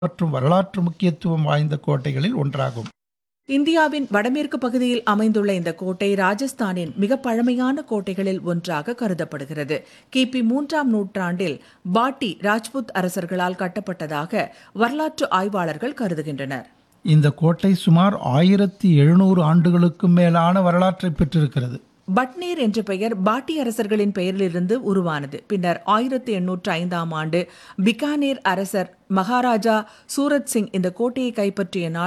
மற்றும் வரலாற்று முக்கியத்துவம் வாய்ந்த கோட்டைகளில் ஒன்றாகும் இந்தியாவின் வடமேற்கு பகுதியில் அமைந்துள்ள இந்த கோட்டை ராஜஸ்தானின் மிக பழமையான கோட்டைகளில் ஒன்றாக கருதப்படுகிறது கிபி மூன்றாம் நூற்றாண்டில் பாட்டி ராஜ்புத் அரசர்களால் கட்டப்பட்டதாக வரலாற்று ஆய்வாளர்கள் கருதுகின்றனர் இந்த கோட்டை சுமார் ஆயிரத்தி எழுநூறு ஆண்டுகளுக்கும் மேலான வரலாற்றை பெற்றிருக்கிறது பட்னேர் என்ற பெயர் பாட்டி அரசர்களின் பெயரிலிருந்து உருவானது பின்னர் ஆயிரத்தி எண்ணூற்று ஐந்தாம் ஆண்டு பிகானேர் அரசர் மகாராஜா சூரத் சிங் இந்த கோட்டையை கைப்பற்றிய நாள்